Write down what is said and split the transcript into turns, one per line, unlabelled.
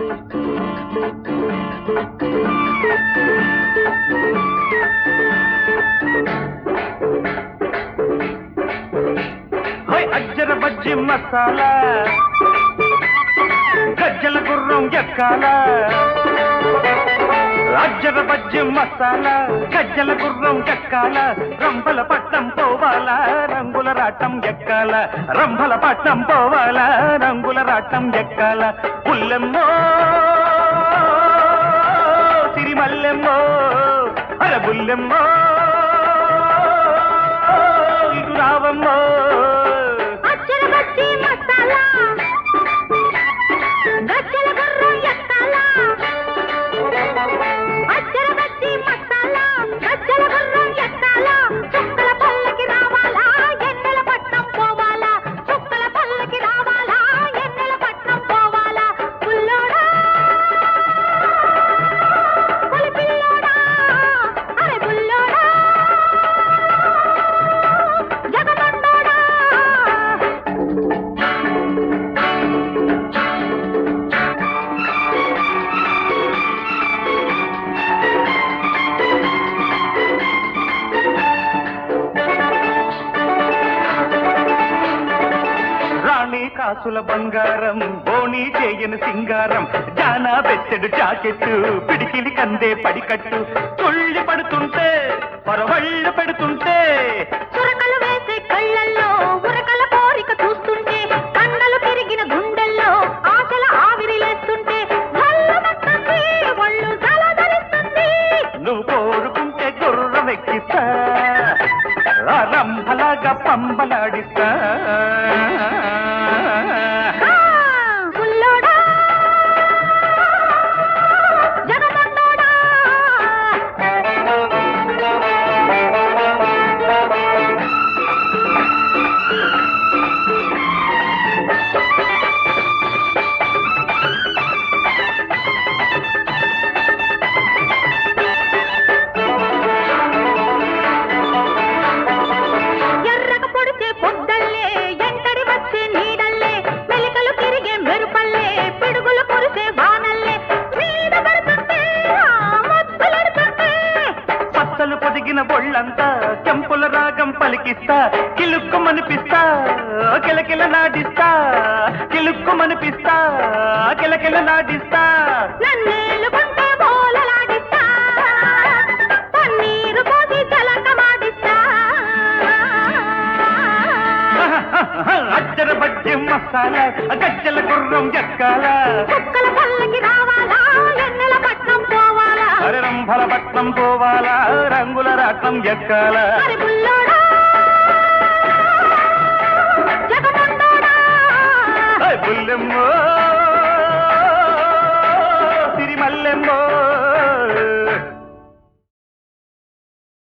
High అజ్జర బజ్జి మసాలా గజ్జల గుర్రం ఎక్కాల అజ్జర బజ్జి మసాలా గజ్జల గుర్రం ఎక్కాల రంభల పట్నం పోవాలా రంగుల రాటం ఎక్కాల రంభల పట్నం పోవాలా రంగుల రాటం ఎక్కాల పుల్లెమ్మో సిరిమల్లెమ్మో అర బుల్లెమ్మో ఇటు రావమ్మో
అచ్చర బజ్జీ మసాలా గజ్జల గుర్రం ఎక్కాల అచ్చర బజ్జీ మసాలా గజ్జల గుర్రం ఎక్కాల చుక్కల పల్లకి రావాలా ఎన్నెల పట్నం పోవాలా చుక్కల పల్లకి రావాలా ఎన్నెల పట్నం పోవాలా పుల్లోడా పులి పిల్లోడా అరే బుల్లోడా జగమండోడా
రాణి కాసుల బంగారం బోణి చేయని సింగారం జానా బెత్తెడు జాకెట్టు పిడికిలి కందే పడికట్టు తుళ్ళి పడుతుంటే పరవళ్ళు పెడుతుంటే
చురకలు వేసే కళ్ళల్లో ఉరకల కోరిక చూస్తుంటే కండలు పెరిగిన గుండెల్లో ఆశల ఆవిరిలేస్తుంటే భల్లమంటుంది, ఒళ్ళు జలధరిస్తుంది.
నువ్వు కోరుకుంటే గుర్రం ఎక్కిస్తా ఆ రంభలాగా పంబలాడిస్తా
ఆ, బుల్లోడా, జగమండోడా. ఎర్రగ పొడిచే పొద్దల్లే ఎంటడి వచ్చే నీడల్లే మెలికలు తిరిగే మెరుపల్లే పిడుగులు కురిసే వానల్లే మీద పడుతుంటే ఆ మబ్బులెడుతుంటే
పచ్చలు పొదిగిన ఒళ్ళంతా చెంపుల రాగం పలికిస్తా కిలుక్కుమనిపిస్తా కిలకిల నాడిస్తా కిలుక్కుమనిపిస్తా కిలకిల నాడిస్తా
నన్నేలుకుంటే బోలలాడిస్తా పన్నీరు పోసి జలకమాడిస్తా
అచ్చర బజ్జి మసాలా గజ్జల గుర్రం ఎక్కాల
కుక్కల పల్లకి రావాలా ఎన్నెల పట్నం పోవాలా
అరే రంభల పట్నం పోవాలా రంగుల రాటం ఎక్కాల
మరి బుల్లోడా